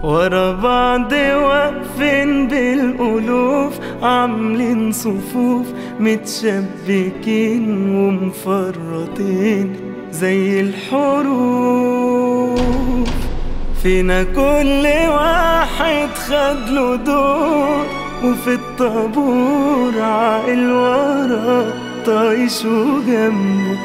ورا بعض واقفين بالألوف عاملين صفوف متشبكين ومفرطين زي الحروف فينا كل واحد خد له دور وفي الطابور عاقل ورا طايش وجنبه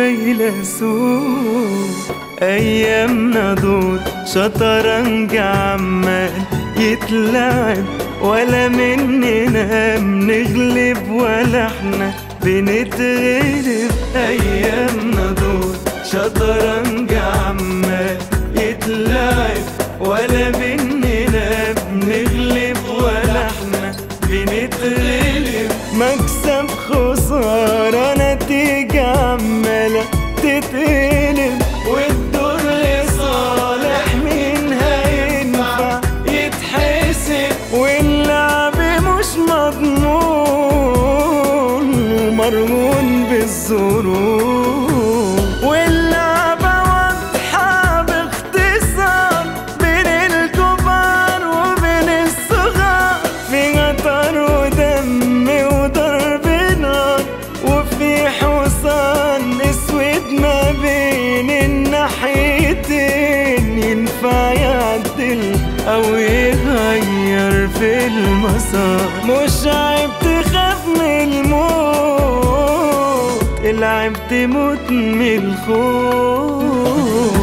فيلسوف أيامنا دول شطرنج عمال يتلعب ولا مننا بنغلب ولا احنا بنتغلب أيامنا دول شطرنج عمال يتلعب ولا مننا بنغلب ولا احنا بنتغلب مكسب خسارة نتيجة عمالة تتقلب والدور لصالح مين هينفع يتحسب واللعب مش مضمون ومرهون بالظروف واللعبة واضحة باختصار بين الكبار وبين الصغار في قطر ودم وضرب نار وفي حصان اسود ما بين الناحيتين ينفع يعدل او يغير في المسار مش عيب تخاف من الموت العيب تموت من الخوف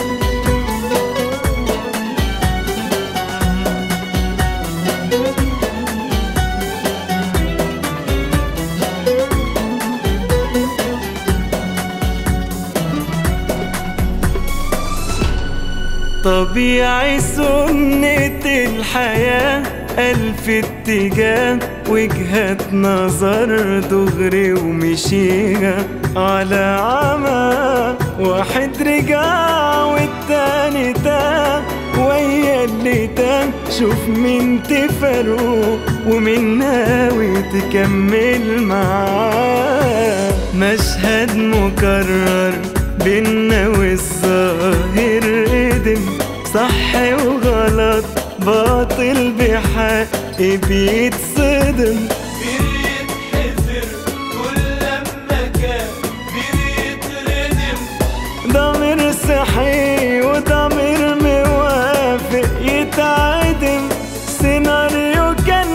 طبيعي سنة الحياة ألف اتجاه وجهات نظر دغري ومشيها على عمى واحد رجع والتاني تاه ويا اللي تاه شوف مين تفرقه ومين ناوي تكمل معاه مشهد مكرر بينا والظاهر قدم صح وغلط باطل بحق بيتصدم بيتحفر كل لما كان بيتردم ضمير صحي وضمير موافق يتعدم سيناريو كان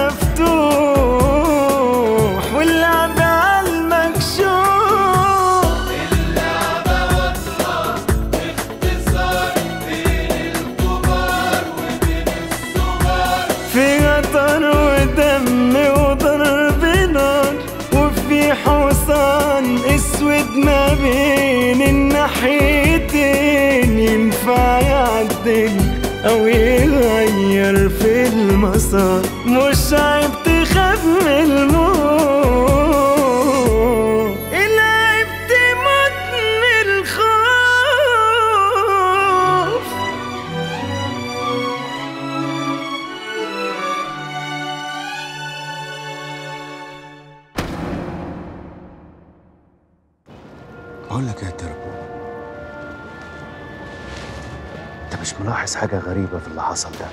مفتوح واللعب على المكشوف في قطر ودم وضرب نار وفي حصان اسود ما بين الناحيتين ينفع يعدل او يغير في المسار مش عيب تخاف من الموت العيب تموت من الخوف بقول لك يا تربو انت مش ملاحظ حاجة غريبة في اللي حصل ده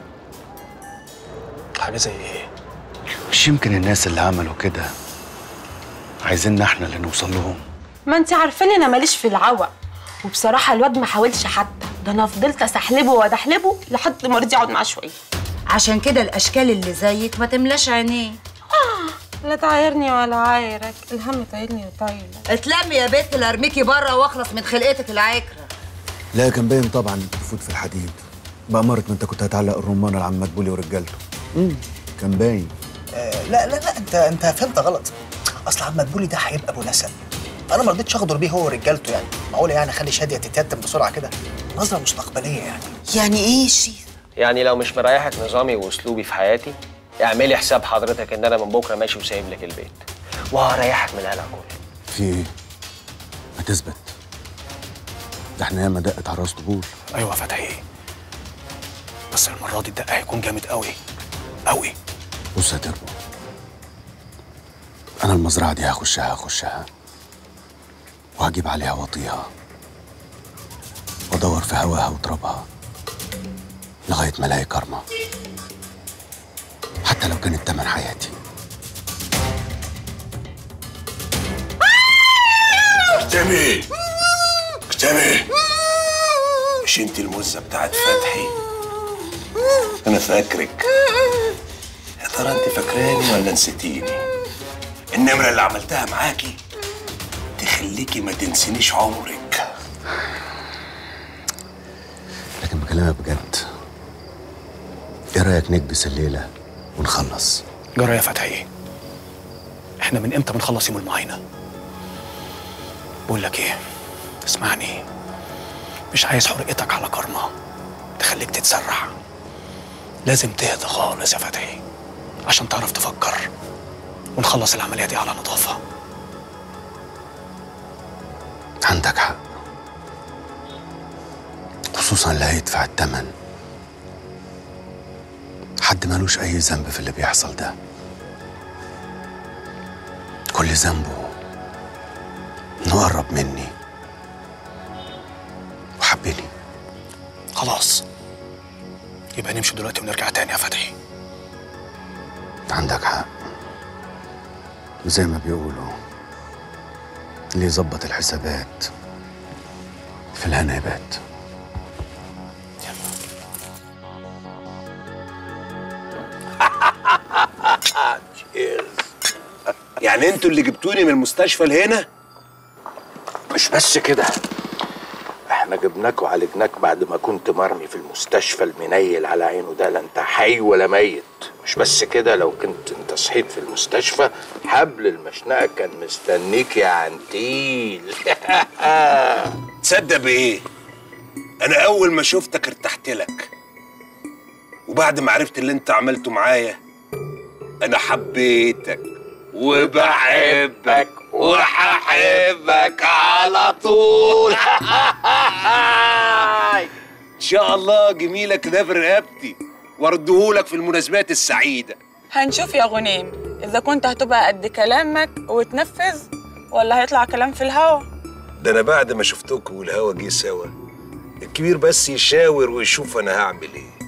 حاجه زي ايه مش يمكن الناس اللي عملوا كده عايزيننا احنا اللي نوصل لهم ما انت عارفاني انا ماليش في العوق وبصراحه الواد ما حاولش حتى ده انا فضلت اسحلبه وادحلبه لحد ما رضي اقعد معاه شويه عشان كده الاشكال اللي زيك ما تملاش عينيه لا تعايرني ولا عايرك الهم طايلني وطايلك اتلمي يا بنت اللي ارميكي بره واخلص من خلقتك العكره لا كان باين طبعا انت تفوت في الحديد بأمارة ما انت كنت هتعلق الرمانة لعم مدبولي ورجالته امم كان باين آه لا لا لا انت انت فهمت غلط اصل عم مدبولي ده هيبقى ابو نسب انا ما رضيتش اغدر بيه هو ورجالته يعني معقول يعني اخلي شاديه تتيتم بسرعه كده نظره مستقبليه يعني يعني ايه الشيخ يعني لو مش مريحك نظامي واسلوبي في حياتي اعملي حساب حضرتك ان انا من بكره ماشي وسايب لك البيت وهريحك من القلق كله في ايه؟ ما تثبت ده احنا ياما دقت على راس طبول ايوه يا فتحي بس المره دي الدق هيكون جامد قوي قوي بص يا تربو انا المزرعه دي هخشها هخشها وهجيب عليها واطيها وادور في هواها وترابها لغاية ما الاقي كارما حتى لو كانت تمن حياتي اكتمي اكتمي مش انت المزة بتاعت فتحي انا فاكرك يا ترى انت فاكراني ولا نسيتيني النمرة اللي عملتها معاكي تخليكي ما تنسينيش عمرك لكن بكلمك بجد ايه رأيك نكبس الليلة ونخلص جرى يا فتحي احنا من امتى بنخلص يوم المعاينه بقول لك ايه اسمعني مش عايز حرقتك على كارما تخليك تتسرع لازم تهدى خالص يا فتحي عشان تعرف تفكر ونخلص العمليه دي على نظافه عندك حق خصوصا اللي هيدفع الثمن حد مالوش أي ذنب في اللي بيحصل ده كل ذنبه إنه قرب مني وحبني خلاص يبقى نمشي دلوقتي ونرجع تاني يا فتحي عندك حق وزي ما بيقولوا اللي يظبط الحسابات في الهنا يبات يعني انتوا اللي جبتوني من المستشفى لهنا مش بس كده احنا جبناك وعالجناك بعد ما كنت مرمي في المستشفى المنيل على عينه ده لا انت حي ولا ميت مش بس كده لو كنت انت صحيت في المستشفى حبل المشنقة كان مستنيك يا عنتيل تصدق بايه انا اول ما شفتك ارتحت لك وبعد ما عرفت اللي انت عملته معايا انا حبيتك وبحبك وهحبك على طول ان شاء الله جميلك ده في رقبتي واردهولك في المناسبات السعيده هنشوف يا غنيم إذا كنت هتبقى قد كلامك وتنفذ ولا هيطلع كلام في الهوا ده انا بعد ما شفتكم والهوا جه سوا الكبير بس يشاور ويشوف انا هعمل ايه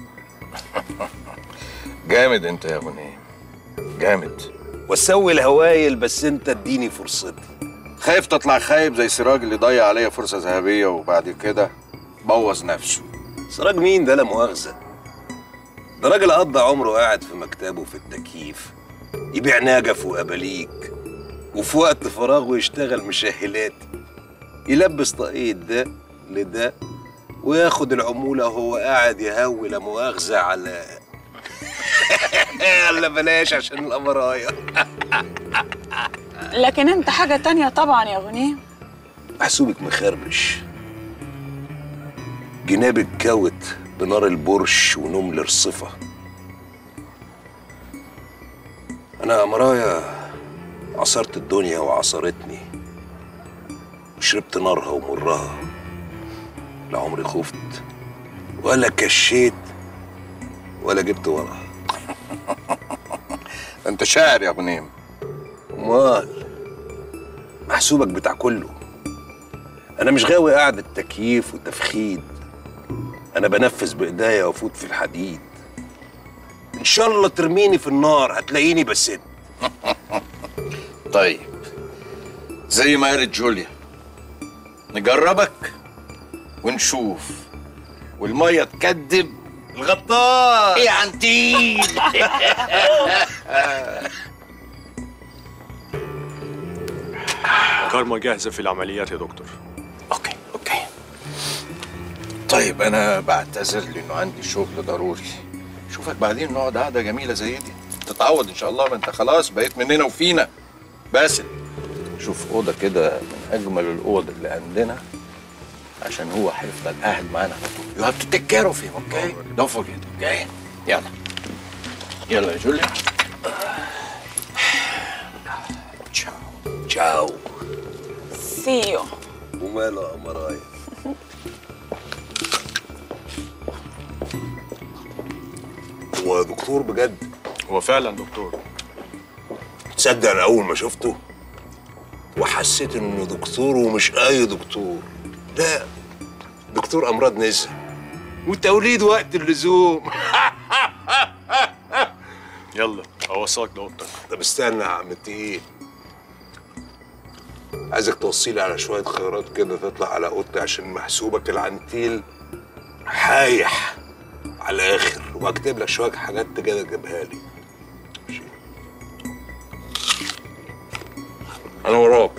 جامد انت يا غنيم جامد واسوي الهوايل بس انت اديني فرصتي خايف تطلع خايب زي سراج اللي ضيع عليا فرصة ذهبية وبعد كده بوظ نفسه سراج مين ده لا مؤاخذه ده راجل قضى عمره قاعد في مكتبه في التكييف يبيع نجف واباليك وفي وقت فراغه يشتغل مشاهلات يلبس طاقية ده لده وياخد العمولة وهو قاعد يهوي لا مؤاخذة على يلا بلاش عشان الأمرايا لكن انت حاجة تانية طبعا يا غنيم محسوبك مخربش جنابك كوت بنار البرش ونوم الرصفة أنا يا مرايا عصرت الدنيا وعصرتني وشربت نارها ومرها لا عمري خفت ولا كشيت ولا جبت وراها انت شاعر يا غنيم امال محسوبك بتاع كله انا مش غاوي قعدة تكييف وتفخيد انا بنفذ بايديا وافوت في الحديد ان شاء الله ترميني في النار هتلاقيني بسد طيب زي ما قالت جوليا نجربك ونشوف والمية تكدب الغطاس يا عنتيل كارما جاهزة في العمليات يا دكتور اوكي اوكي طيب انا بعتذر لانه عندي شغل ضروري شوفك بعدين نقعد قعده جميله زي دي تتعوض ان شاء الله ما انت خلاص بقيت مننا وفينا باسل شوف اوضه كده من اجمل الاوض اللي عندنا عشان هو هيفضل قاعد معانا على طول يو هاف تو تيك كير اوف هيم اوكي دونت فورجيت اوكي يلا يلا يا جوليا تشاو تشاو سيو وماله يا مرايا هو دكتور بجد هو فعلا دكتور تصدق انا اول ما شفته وحسيت انه دكتور ومش اي دكتور لا دكتور امراض نسا وتوليد وقت اللزوم يلا اوصلك لاوضتك طب استنى يا عم التقيل عايزك توصيلي على شوية خيارات كده تطلع على اوضتي عشان محسوبك العنتيل حايح على الاخر واكتب لك شوية حاجات كده تجيبها لي ماشي. انا وراك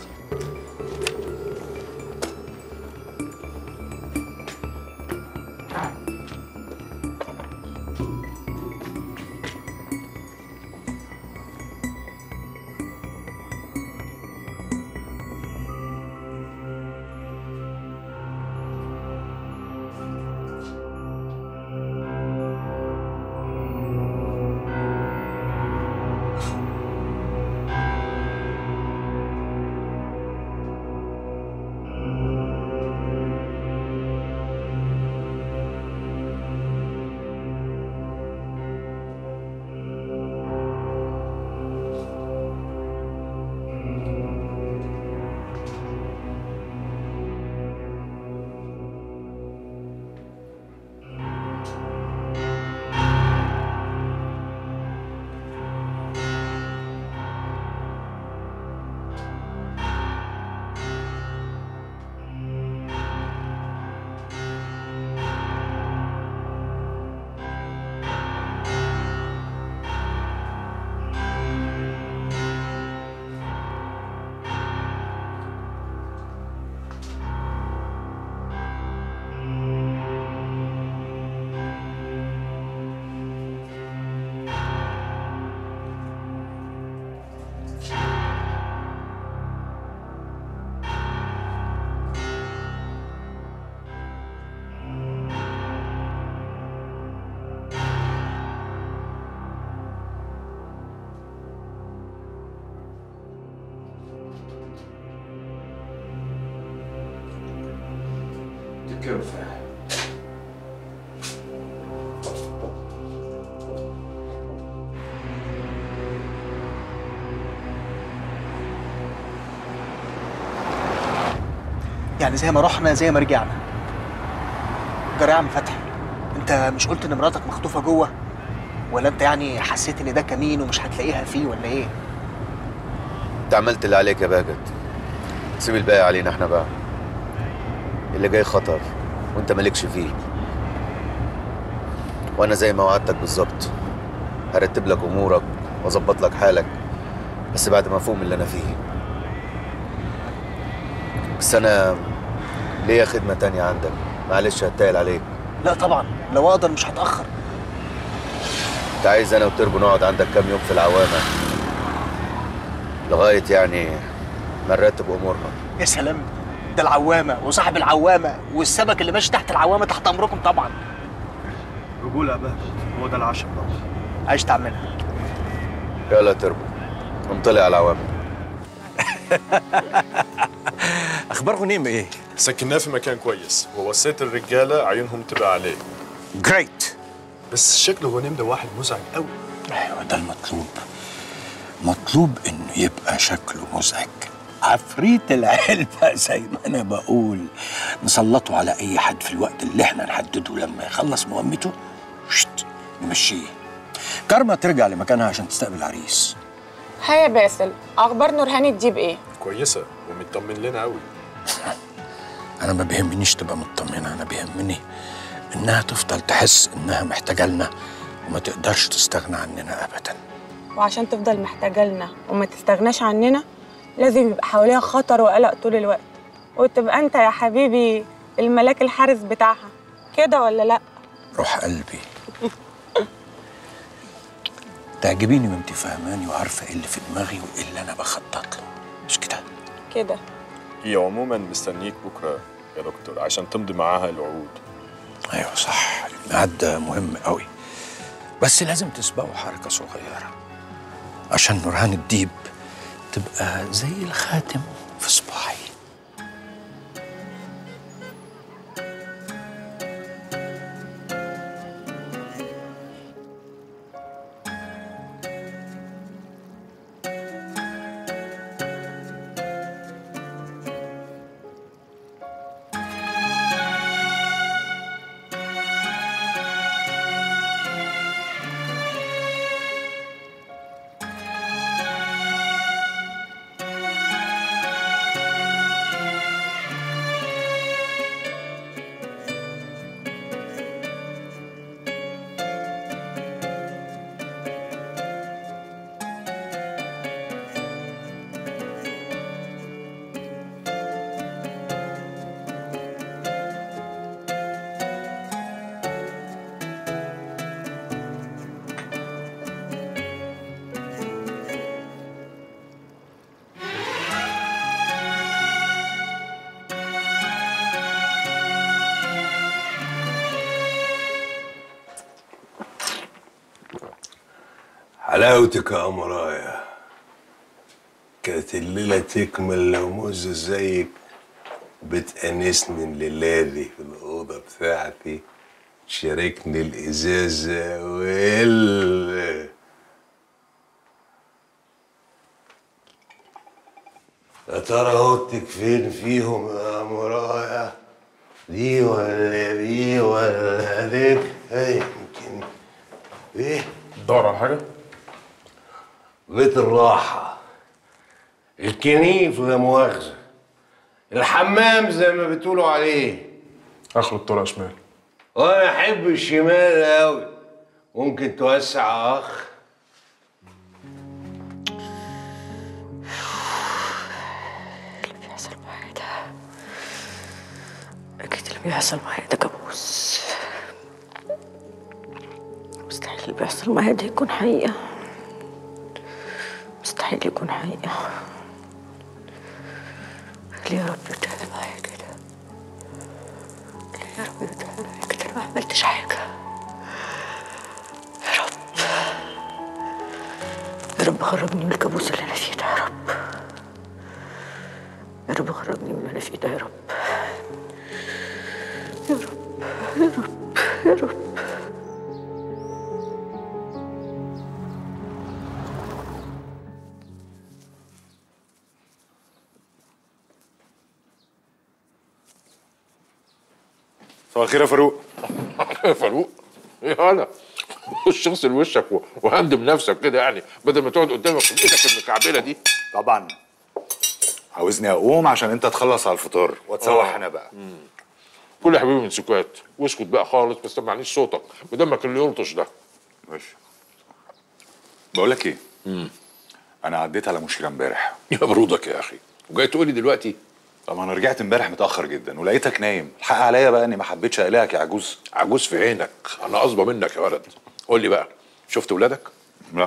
تكفى يعني زي ما رحنا زي ما رجعنا جرى يا عم فتحي انت مش قلت ان مراتك مخطوفه جوه ولا انت يعني حسيت ان ده كمين ومش هتلاقيها فيه ولا ايه انت عملت اللي عليك يا باجت سيب الباقي علينا احنا بقى اللي جاي خطر وانت مالكش فيه وانا زي ما وعدتك بالظبط هرتب لك امورك واظبط لك حالك بس بعد ما افوق من اللي انا فيه بس انا ليا خدمه تانية عندك معلش هتقل عليك لا طبعا لو اقدر مش هتاخر انت عايز انا وتربو نقعد عندك كام يوم في العوامه لغايه يعني ما نرتب امورنا يا سلام ده العوامه وصاحب العوامه والسمك اللي ماشي تحت العوامه تحت امركم طبعا رجولة يا باشا هو ده العشم طبعا عايش تعملها يلا يا تربو قوم طلع على العوامه اخبار غنيم ايه سكناه في مكان كويس ووصيت الرجاله عيونهم تبقى عليه جريت بس شكله غنيم ده واحد مزعج قوي ايوه ده المطلوب مطلوب انه يبقى شكله مزعج عفريت العلبة زي ما انا بقول نسلطه على اي حد في الوقت اللي احنا نحدده لما يخلص مهمته شت نمشيه كارما ترجع لمكانها عشان تستقبل العريس هيا يا باسل اخبار نورهان الديب ايه كويسه ومطمن لنا قوي انا ما بيهمنيش تبقى مطمنه انا بيهمني انها تفضل تحس انها محتاجه لنا وما تقدرش تستغنى عننا ابدا وعشان تفضل محتاجة لنا وما تستغناش عننا لازم يبقى حواليها خطر وقلق طول الوقت وتبقى انت يا حبيبي الملاك الحارس بتاعها كده ولا لا روح قلبي تعجبيني وانت فاهماني وعارفه ايه اللي في دماغي وايه اللي انا بخطط له مش كده كده هي عموما مستنيك بكره يا دكتور عشان تمضي معاها العقود ايوه صح الميعاد ده مهم قوي بس لازم تسبقوا حركه صغيره عشان نورهان الديب تبقى زي الخاتم في صباعي حلاوتك يا أمرايا كانت الليلة تكمل لو موزة زيك بتأنسني الليلة دي في الأوضة بتاعتي شاركني الإزازة وال يا ترى اوضتك فين فيهم يا مرايا دي ولا دي ولا ديك هي يمكن ايه دور على حاجه بيت الراحة الكنيف لا مؤاخذة الحمام زي ما بتقولوا عليه اخر الطرق شمال وانا احب الشمال قوي ممكن توسع يا اخ بيحصل معايا ده أكيد اللي بيحصل معايا ده كابوس مستحيل اللي بيحصل معايا ده يكون حقيقة مستحيل يكون حقيقة ليه يا رب تعمل معايا كده ليه يا رب تعمل معايا كده أنا ما عملتش حاجة يا رب يا رب خرجني من الكابوس اللي أنا فيه ده يا رب يا رب خرجني من اللي أنا فيه ده يا رب يا رب يا رب يا رب صباح الخير يا فاروق يا فاروق ايه هلا خش اغسل وشك و- وهندم نفسك كده يعني بدل ما تقعد قدامك في ايدك المكعبله دي طبعا عاوزني اقوم عشان انت تخلص على الفطار واتسوح آه. انا بقى كل يا حبيبي من سكات واسكت بقى خالص ما تسمعنيش صوتك بدمك اللي يلطش ده ماشي بقول لك ايه انا عديت على مشيره امبارح يا برودك يا اخي وجاي تقول لي دلوقتي طب انا رجعت امبارح متاخر جدا ولقيتك نايم الحق عليا بقى اني ما حبيتش اقلقك يا عجوز عجوز في عينك انا قصبه منك يا ولد قول لي بقى شفت ولادك لا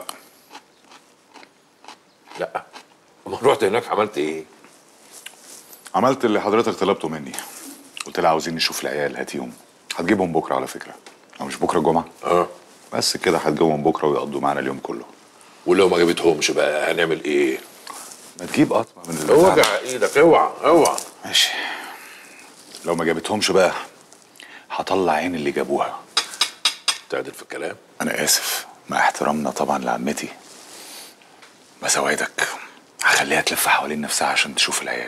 لا اما رحت هناك عملت ايه عملت اللي حضرتك طلبته مني قلت لها عاوزين نشوف العيال هاتيهم هتجيبهم بكره على فكره او مش بكره الجمعه اه بس كده هتجيبهم بكره ويقضوا معانا اليوم كله ولو ما جابتهمش بقى هنعمل ايه ما تجيب قطمه من البتاع اوجع ايدك اوعى اوعى ماشي لو ما جابتهمش بقى هطلع عين اللي جابوها تعدل في الكلام انا اسف مع احترامنا طبعا لعمتي بس اوعدك هخليها تلف حوالين نفسها عشان تشوف العيال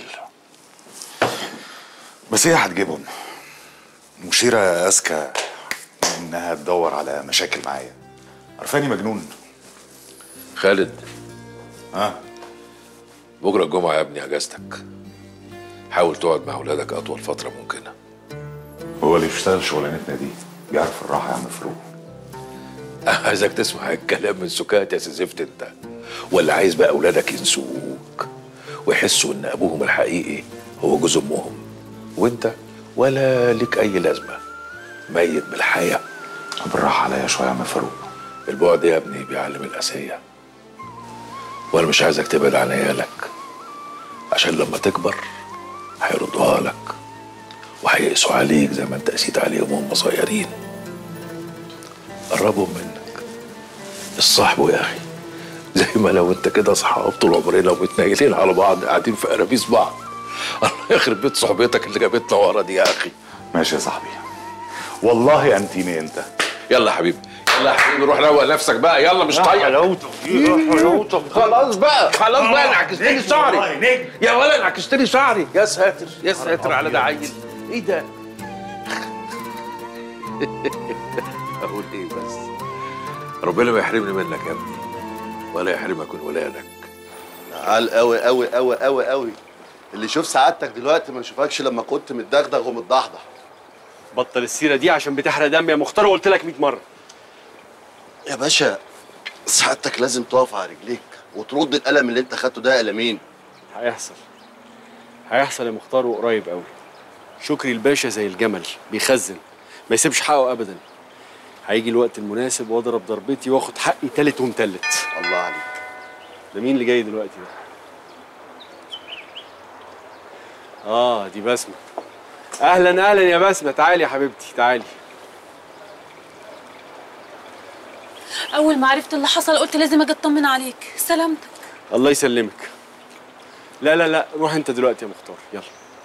بس هي هتجيبهم مشيرة أذكى من إنها تدور على مشاكل معايا عارفاني مجنون خالد ها بكره الجمعه يا ابني اجازتك حاول تقعد مع اولادك اطول فتره ممكنه هو اللي بيشتغل شغلانتنا دي بيعرف الراحة يا عم فاروق عايزك تسمع الكلام من سكات يا سيزفت انت ولا عايز بقى اولادك ينسوك ويحسوا ان ابوهم الحقيقي هو جوز امهم وانت ولا ليك اي لازمه ميت بالحياه بالراحه عليا شويه يا عم فاروق البعد يا ابني بيعلم الاسيه وانا مش عايزك تبعد عن عيالك عشان لما تكبر هيردوها لك وهيقسوا عليك زي ما انت قسيت عليهم وهم صغيرين قربهم منك الصاحب يا اخي زي ما لو انت كده اصحاب طول عمرنا ومتنيلين على بعض قاعدين في قرابيس بعض الله يخرب بيت صحبتك اللي جابتنا ورا دي يا اخي ماشي يا صاحبي والله انتيني انت يلا يا حبيبي يلا يا حبيبي روح روق نفسك بقى يلا مش طايق حلاوتك خلاص بقى خلاص بقى انعكست لي شعري يا ولا انعكست لي شعري يا ساتر يا ساتر على ده عيل ايه ده اقول ايه بس ربنا ما يحرمني منك يا ابني ولا يحرمك من ولادك عال قوي قوي قوي قوي قوي اللي يشوف سعادتك دلوقتي ما يشوفكش لما كنت متدغدغ ومتضحضح بطل السيره دي عشان بتحرق دم يا مختار وقلت لك 100 مره يا باشا سعادتك لازم تقف على رجليك وترد القلم اللي انت خدته ده قلمين هيحصل هيحصل يا مختار وقريب قوي شكري الباشا زي الجمل بيخزن ما يسيبش حقه ابدا هيجي الوقت المناسب واضرب ضربتي واخد حقي تالت ومتلت الله عليك ده مين اللي جاي دلوقتي ده اه دي بسمه اهلا اهلا يا بسمه تعالي يا حبيبتي تعالي اول ما عرفت اللي حصل قلت لازم اجي اطمن عليك سلامتك الله يسلمك لا لا لا روح انت دلوقتي يا مختار يلا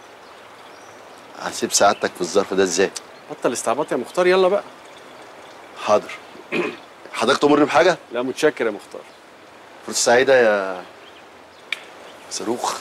هسيب سعادتك في الظرف ده ازاي؟ بطل استعباط يا مختار يلا بقى حاضر حضرتك تمرني بحاجه؟ لا متشكر يا مختار فرصه سعيده يا صاروخ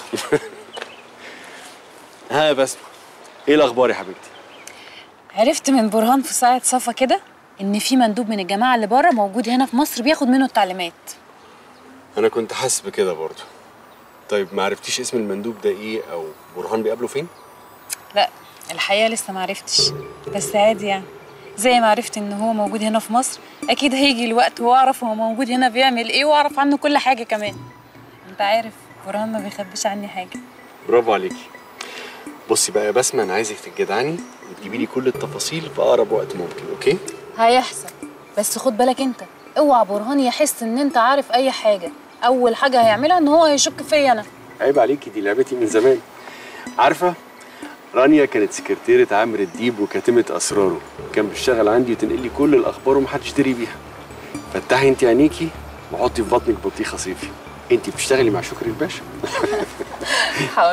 ها يا بسمة ايه الاخبار يا حبيبتي عرفت من برهان في ساعة صفا كده ان في مندوب من الجماعة اللي بره موجود هنا في مصر بياخد منه التعليمات انا كنت حاسس بكده برضه طيب ما عرفتيش اسم المندوب ده ايه او برهان بيقابله فين لا الحقيقة لسه ما عرفتش بس عادي يعني زي ما عرفت ان هو موجود هنا في مصر اكيد هيجي الوقت واعرف هو موجود هنا بيعمل ايه واعرف عنه كل حاجة كمان انت عارف برهان ما بيخبيش عني حاجة برافو عليكي بصي بقى يا بسمة انا عايزك تتجدعني وتجيبي لي كل التفاصيل في اقرب وقت ممكن اوكي هيحصل بس خد بالك انت اوعى برهان يحس ان انت عارف اي حاجة اول حاجة هيعملها ان هو هيشك فيا انا عيب عليكي دي لعبتي من زمان عارفه رانيا كانت سكرتيرة عامر الديب وكاتمة أسراره كان بيشتغل عندي وتنقل لي كل الأخبار ومحدش يشتري بيها فتحي انت عينيكي وحطي في بطنك بطيخة صيفي انت بتشتغلي مع شكري الباشا حاضر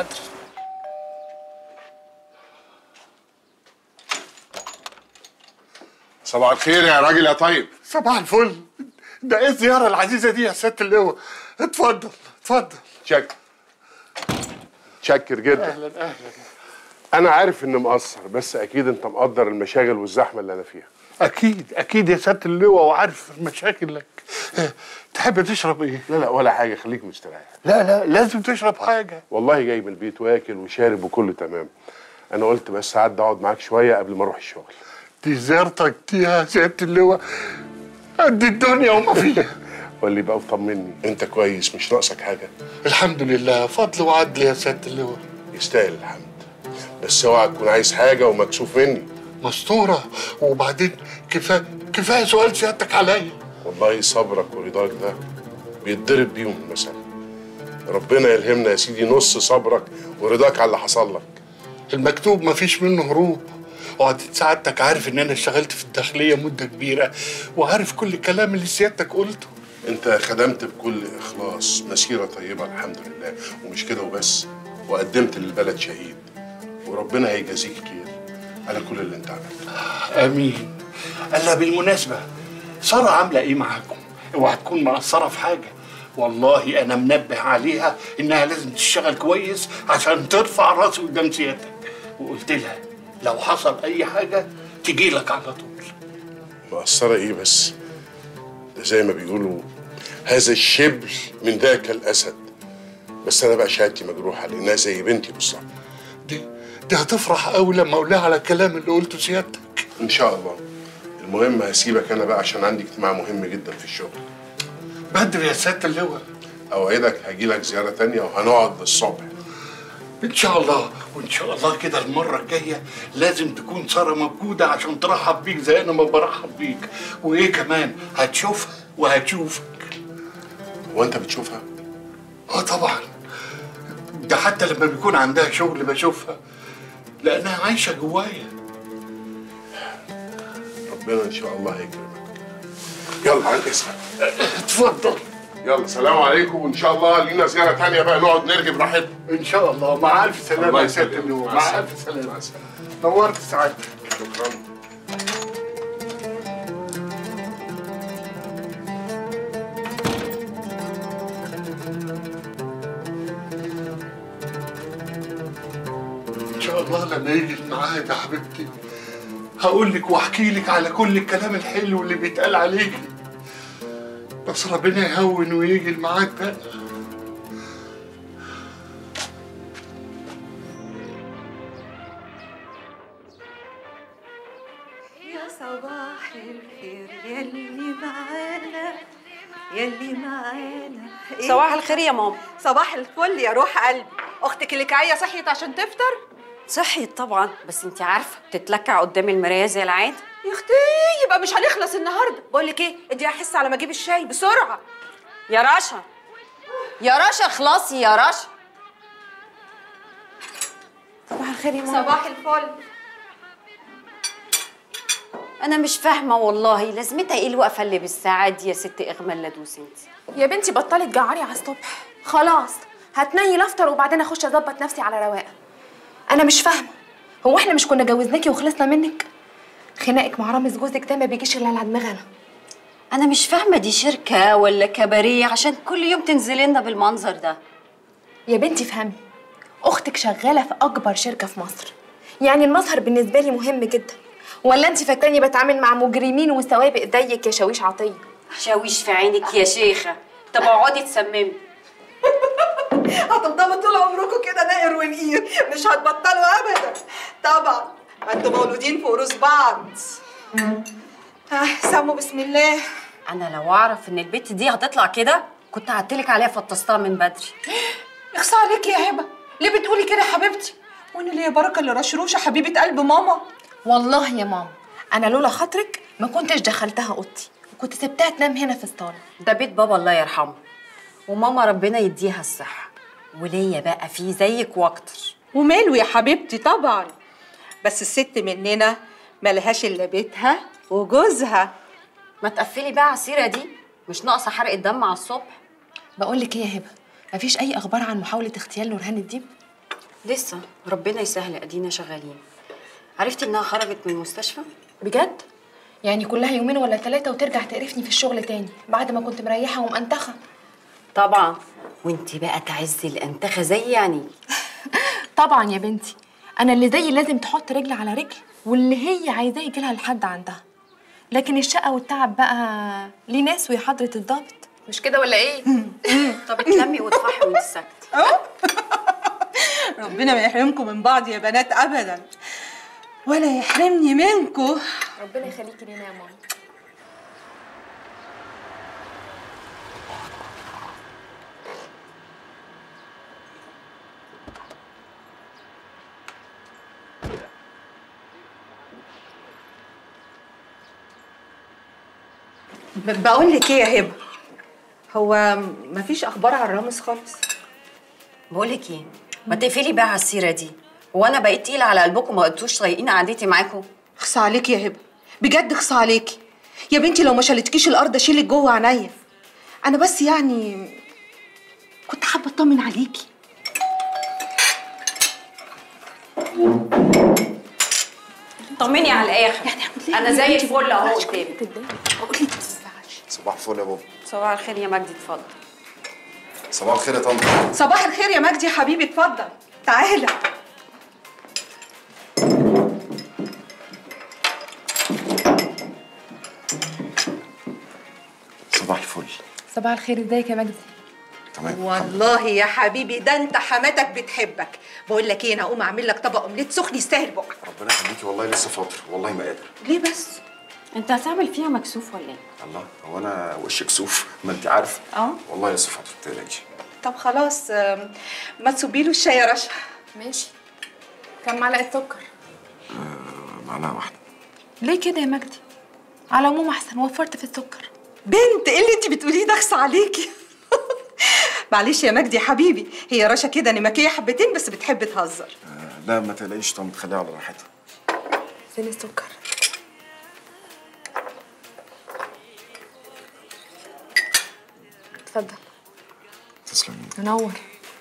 صباح الخير يا راجل يا طيب صباح الفل ده ايه الزيارة العزيزة دي يا سيادة اللواء اتفضل اتفضل شكر شكر جدا اهلا اهلا انا عارف اني مقصر بس اكيد انت مقدر المشاغل والزحمه اللي انا فيها اكيد اكيد يا سيادة اللواء وعارف مشاكلك اه، تحب تشرب ايه؟ لا لا ولا حاجه خليك مستريح لا لا لازم تشرب حاجة والله جاي من البيت واكل وشارب وكله تمام انا قلت بس اعدي اقعد معاك شويه قبل ما اروح الشغل دي زيارتك دي يا سيادة اللواء قد الدنيا وما فيها قول لي بقى وطمني انت كويس مش ناقصك حاجه الحمد لله فضل وعدل يا سيادة اللواء يستاهل الحمد بس اوعى تكون عايز حاجه ومكسوف مني مستورة وبعدين كفاية كفاية سؤال سيادتك عليا والله صبرك ورضاك ده بيتضرب بيهم المثل ربنا يلهمنا يا سيدي نص صبرك ورضاك على اللي حصل لك المكتوب مفيش منه هروب وقعدت سعادتك عارف ان انا اشتغلت في الداخليه مده كبيره وعارف كل الكلام اللي سيادتك قلته انت خدمت بكل اخلاص مسيره طيبه الحمد لله ومش كده وبس وقدمت للبلد شهيد وربنا هيجازيك خير على كل اللي انت عملته امين الا بالمناسبه ساره عامله ايه معاكم اوعى تكون مقصره في حاجه والله انا منبه عليها انها لازم تشتغل كويس عشان ترفع راسي قدام سيادتك وقلت لها لو حصل اي حاجه تجي لك على طول مقصره ايه بس ده زي ما بيقولوا هذا الشبل من ذاك الاسد بس انا بقى شهادتي مجروحه لانها زي بنتي بالظبط دي دي هتفرح قوي لما اقول لها على الكلام اللي قلته سيادتك ان شاء الله المهم هسيبك انا بقى عشان عندي اجتماع مهم جدا في الشغل بدري يا سياده اللواء اوعدك هجي لك زياره تانية وهنقعد للصبح ان شاء الله وان شاء الله كده المره الجايه لازم تكون ساره موجوده عشان ترحب بيك زي انا ما برحب بيك وايه كمان هتشوفها وهتشوفك وانت بتشوفها اه طبعا ده حتى لما بيكون عندها شغل بشوفها لانها عايشه جوايا ربنا ان شاء الله هيكرمك يلا عن اسمك اتفضل يلا سلام عليكم وان شاء الله لينا زياره تانية بقى نقعد نرغي براحتنا ان شاء الله مع الف سلامه الله يا سياده يسلمك. اللواء مع مع السلامة. الف سلامه نورت سعادتك شكرا ان شاء الله لما يجي الميعاد يا حبيبتي هقول لك واحكي لك على كل الكلام الحلو اللي بيتقال عليكي بس ربنا يهون ويجي الميعاد بقى يا صباح الخير يلي معانا يلي معانا إيه؟ صباح الخير يا ماما صباح الفل يا روح قلبي اختك اللي كايه صحيت عشان تفطر صحيت طبعا بس انت عارفه بتتلكع قدام المرايه زي العاده يا اختي يبقى مش هنخلص النهارده بقول لك ايه ادي احس على ما اجيب الشاي بسرعه يا رشا يا رشا اخلصي يا رشا صباح الخير يا ماما صباح الفل انا مش فاهمه والله لازمتها ايه الوقفه اللي بالساعات دي يا ست اغمى لدوس انت يا بنتي بطلي تجعري على الصبح خلاص هتنيل افطر وبعدين اخش اظبط نفسي على رواقه انا مش فاهمه هو احنا مش كنا جوزناكي وخلصنا منك خناقك مع رامز جوزك ده ما بيجيش الا على دماغنا انا مش فاهمه دي شركه ولا كباريه عشان كل يوم تنزلي لنا بالمنظر ده يا بنتي فهمي اختك شغاله في اكبر شركه في مصر يعني المظهر بالنسبه لي مهم جدا ولا انت فاكراني بتعامل مع مجرمين وسوابق زيك يا شاويش عطيه شاويش في عينك يا شيخه طب اقعدي تسممي هتفضلوا طول عمركم كده نائر ونقير مش هتبطلوا ابدا طبعا ما انتوا مولودين في قروس بعض آه سموا بسم الله انا لو اعرف ان البت دي هتطلع كده كنت هعتلك عليها فطستها من بدري اخصى عليكي يا هبه ليه بتقولي كده يا حبيبتي وانا ليا بركه اللي رشروشه حبيبه قلب ماما والله يا ماما انا لولا خاطرك ما كنتش دخلتها اوضتي وكنت سبتها تنام هنا في الصاله ده بيت بابا الله يرحمه وماما ربنا يديها الصحه وليا بقى فيه زيك واكتر وماله يا حبيبتي طبعا بس الست مننا ملهاش الا بيتها وجوزها ما تقفلي بقى على السيره دي مش ناقصه حرق الدم على الصبح بقول لك ايه يا هبه مفيش اي اخبار عن محاوله اغتيال نورهان الديب لسه ربنا يسهل ادينا شغالين عرفتي انها خرجت من المستشفى بجد يعني كلها يومين ولا ثلاثه وترجع تقرفني في الشغل تاني بعد ما كنت مريحه ومأنتخه طبعا وانتي بقى تعزي الانتخه زي يعني طبعا يا بنتي انا اللي زيي لازم تحط رجل على رجل واللي هي عايزاه يجيلها لحد عندها لكن الشقه والتعب بقى ليه ناس ويا حضره الضابط مش كده ولا ايه طب اتلمي وتفحي وانت ساكته ربنا ما يحرمكم من بعض يا بنات ابدا ولا يحرمني منكم ربنا يخليكي لينا يا ماما ب- بقول لك ايه يا هبه هو مفيش اخبار عن رامز خالص بقول لك ايه ما تقفلي بقى على السيره دي هو انا بقيت تقيله على قلبكم ما قلتوش طايقين قعدتي معاكم اخصى عليكي يا هبه بجد اخصى عليكي يا بنتي لو ما شالتكيش الارض اشيلك جوه عينيا انا بس يعني كنت حابه اطمن عليكي طمني على الاخر انا زي الفل اهو قدامي صباح الفل يا بابا صباح الخير يا مجدي اتفضل صباح الخير يا طنط صباح الخير يا مجدي يا حبيبي اتفضل تعالى صباح الفل صباح الخير ازيك يا مجدي تمام والله يا حبيبي ده انت حماتك بتحبك بقول لك ايه انا هقوم اعمل لك طبق اومليت سخن يستاهل بقك ربنا يخليكي والله لسه فاطر والله ما قادر ليه بس انت هتعمل فيها مكسوف ولا ايه الله هو انا وشي كسوف ما انت عارفه اه والله لسه فاطر ما تقلقيش طب خلاص آم، ما تصبي له الشاي يا رشا ماشي كم معلقه سكر معلقه واحده ليه كده يا مجدي على العموم احسن وفرت في السكر بنت ايه اللي انت بتقوليه ده اخص عليكي معلش يا مجدي يا حبيبي هي رشا كده نمكيه حبتين بس بتحب تهزر لا ما تقلقيش طنط خليها على راحتها فين السكر اتفضل تسلمي منور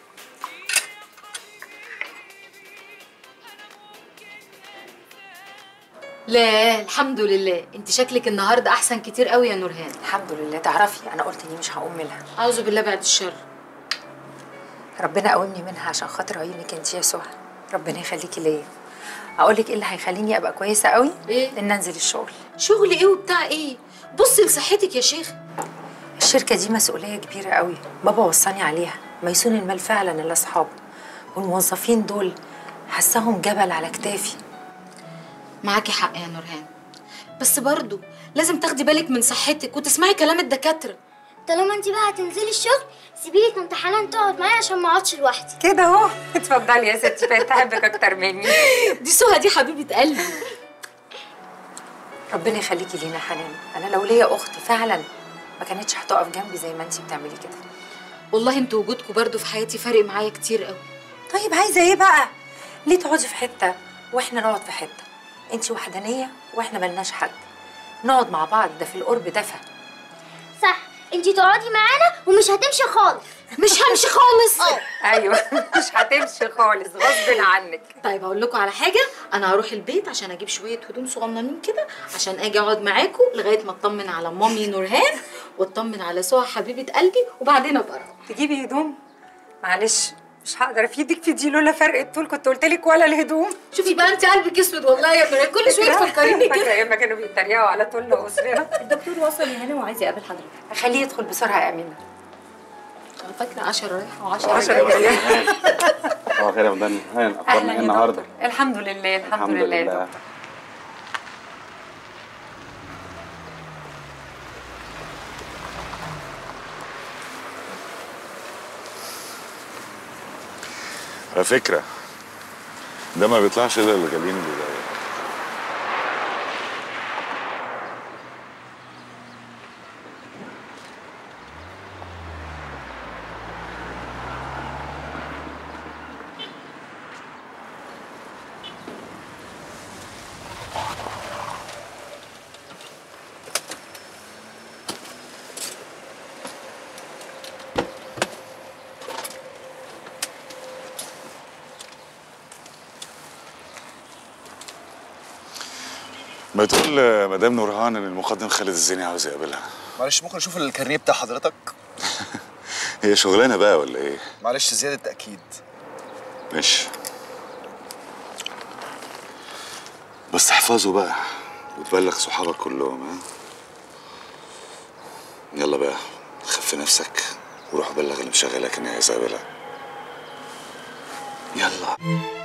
لا الحمد لله انت شكلك النهارده احسن كتير قوي يا نورهان الحمد لله تعرفي انا قلت اني مش هقوم لها اعوذ بالله بعد الشر ربنا قومني منها عشان خاطر عيونك انت يا سهى ربنا يخليكي ليا اقول لك ايه اللي هيخليني ابقى كويسه قوي ايه ان انزل الشغل شغل ايه وبتاع ايه بصي لصحتك يا شيخ الشركه دي مسؤوليه كبيره قوي بابا وصاني عليها ميسون المال فعلا لاصحابه والموظفين دول حساهم جبل على كتافي معاكي حق يا نورهان بس برضو لازم تاخدي بالك من صحتك وتسمعي كلام الدكاتره طالما انت بقى هتنزلي الشغل سيبي لي طنط حنان تقعد معايا عشان ما اقعدش لوحدي كده اهو اتفضلي يا ستي بقيت احبك اكتر مني دي سهى دي حبيبه قلبي ربنا يخليكي لينا يا حنان انا لو ليا اخت فعلا ما كانتش هتقف جنبي زي ما انت بتعملي كده والله انتوا وجودكم برضو في حياتي فارق معايا كتير قوي طيب عايزه ايه بقى ليه تقعدي في حته واحنا نقعد في حته انت وحدانيه واحنا ملناش حد نقعد مع بعض ده في القرب دفى صح انتي تقعدي معانا ومش هتمشي خالص مش همشي خالص ايوه مش هتمشي خالص غصب عنك طيب هقول لكم على حاجه انا هروح البيت عشان اجيب شويه هدوم صغننين كده عشان اجي اقعد معاكم لغايه ما اطمن على مامي نورهان واطمن على سهى حبيبه قلبي وبعدين ابقى أروح. تجيبي هدوم معلش مش هقدر افيدك في دي لولا فرق الطول كنت قلت لك ولا الهدوم شوفي بقى انت قلبك اسود والله يا نورهان كل شويه تفكريني فاكره كده ايام ما كانوا بيتريقوا على طولنا وقصرنا الدكتور وصل يا هنا وعايز يقابل حضرتك خليه يدخل بسرعه يا امينه انا فاكره 10 رايحه و10 عشرة جاية. اه خير يا مدن هاي اخبارنا أهلاً ايه يا النهارده دكتور. الحمد لله الحمد, لله, يا دكتور. على فكره ده ما بيطلعش الا اللي جالين البدايه بتقول آه، مدام نورهان ان المقدم خالد الزيني عاوز يقابلها معلش ممكن اشوف الكارنيه بتاع حضرتك هي شغلانه بقى ولا ايه معلش زياده تاكيد ماشي بس احفظه بقى وتبلغ صحابك كلهم ها يلا بقى خف نفسك وروح بلغ اللي مشغلك اني عايز اقابلها يلا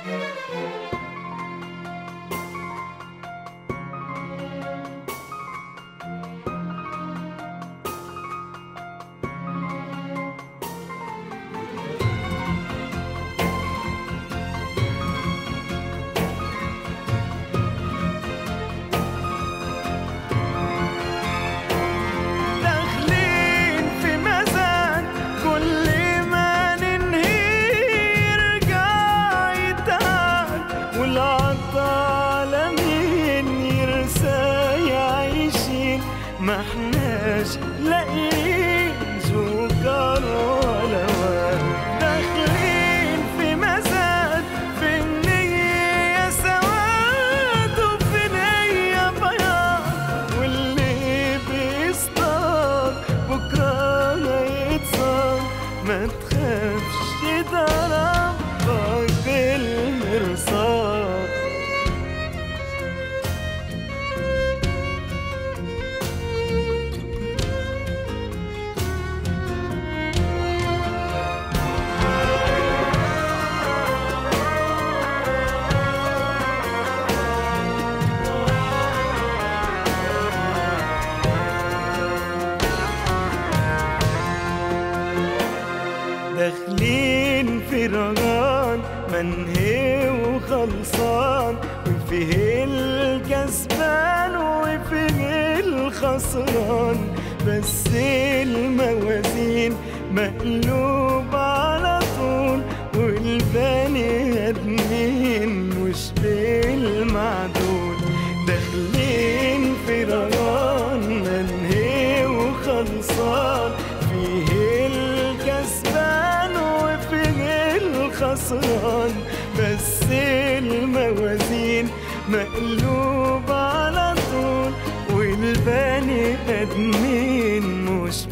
داخلين في مزاد كل ما ننهي يرجع يتعب والعطالة مين يرسى يعيشين ما احناش لاقيين سكر ولا ورد داخلين في مزاد في النية سواد وفي نية بياض واللي بيصطاد بكرة هيتصاد ما تخافش ده ربك بالمرصاد داخلين في رجان منهي وخلصان وفيه الكسبان وفيه الخسران بس الموازين مقلوب على طول والبني ادمين مش بالمعدول داخلين في رجان منهي وخلصان فيه الكسبان وفيه الخسران بس الموازين مقلوب على طول والبني ادمين مش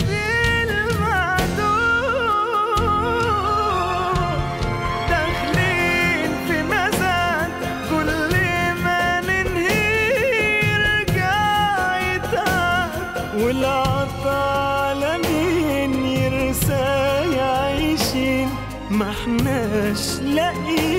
بالمعدول داخلين في مزاد كل ما ننهي يرجع يتعب والعطالة مين يرسى يعيشين ما احناش لاقيين